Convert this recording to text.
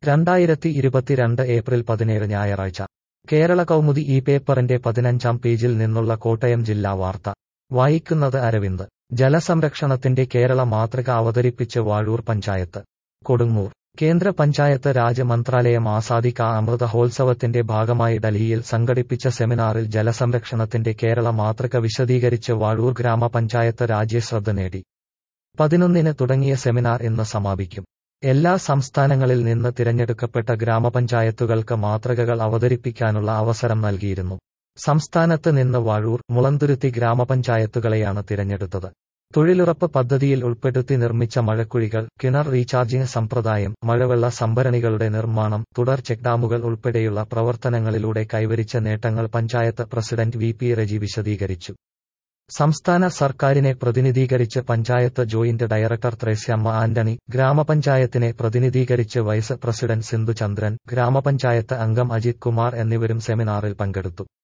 രണ്ടായിരത്തി ഇരുപത്തിരണ്ട് ഏപ്രിൽ പതിനേഴ് ഞായറാഴ്ച കേരള കൗമുദി ഈ പേപ്പറിന്റെ പതിനഞ്ചാം പേജിൽ നിന്നുള്ള കോട്ടയം ജില്ലാ വാർത്ത വായിക്കുന്നത് അരവിന്ദ് ജലസംരക്ഷണത്തിന്റെ കേരള മാതൃക അവതരിപ്പിച്ച് വാഴൂർ പഞ്ചായത്ത് കൊടുങ്ങൂർ കേന്ദ്ര പഞ്ചായത്ത് രാജ് മന്ത്രാലയം ആസാദി കാ അമൃത മഹോത്സവത്തിന്റെ ഭാഗമായി ഡൽഹിയിൽ സംഘടിപ്പിച്ച സെമിനാറിൽ ജലസംരക്ഷണത്തിന്റെ കേരള മാതൃക വിശദീകരിച്ച് വാഴൂർ ഗ്രാമപഞ്ചായത്ത് രാജ്യശ്രദ്ധ നേടി പതിനൊന്നിന് തുടങ്ങിയ സെമിനാർ ഇന്ന് സമാപിക്കും എല്ലാ സംസ്ഥാനങ്ങളിൽ നിന്ന് തിരഞ്ഞെടുക്കപ്പെട്ട ഗ്രാമപഞ്ചായത്തുകൾക്ക് മാതൃകകൾ അവതരിപ്പിക്കാനുള്ള അവസരം നൽകിയിരുന്നു സംസ്ഥാനത്ത് നിന്ന് വാഴൂർ മുളന്തുരുത്തി ഗ്രാമപഞ്ചായത്തുകളെയാണ് തിരഞ്ഞെടുത്തത് തൊഴിലുറപ്പ് പദ്ധതിയിൽ ഉൾപ്പെടുത്തി നിർമ്മിച്ച മഴക്കുഴികൾ കിണർ റീചാർജിംഗ് സമ്പ്രദായം മഴവെള്ള സംഭരണികളുടെ നിർമ്മാണം തുടർ ചെക്ഡാമുകൾ ഉൾപ്പെടെയുള്ള പ്രവർത്തനങ്ങളിലൂടെ കൈവരിച്ച നേട്ടങ്ങൾ panchayat president V P Reji വിശദീകരിച്ചു സംസ്ഥാന സർക്കാരിനെ പ്രതിനിധീകരിച്ച് panchayat joint director Thresiamma Antony ഗ്രാമപഞ്ചായത്തിനെ പ്രതിനിധീകരിച്ച് വൈസ് പ്രസിഡന്റ് സിന്ധു ചന്ദ്രൻ ഗ്രാമപഞ്ചായത്ത് അംഗം അജിത് കുമാർ എന്നിവരും സെമിനാറിൽ പങ്കെടുത്തു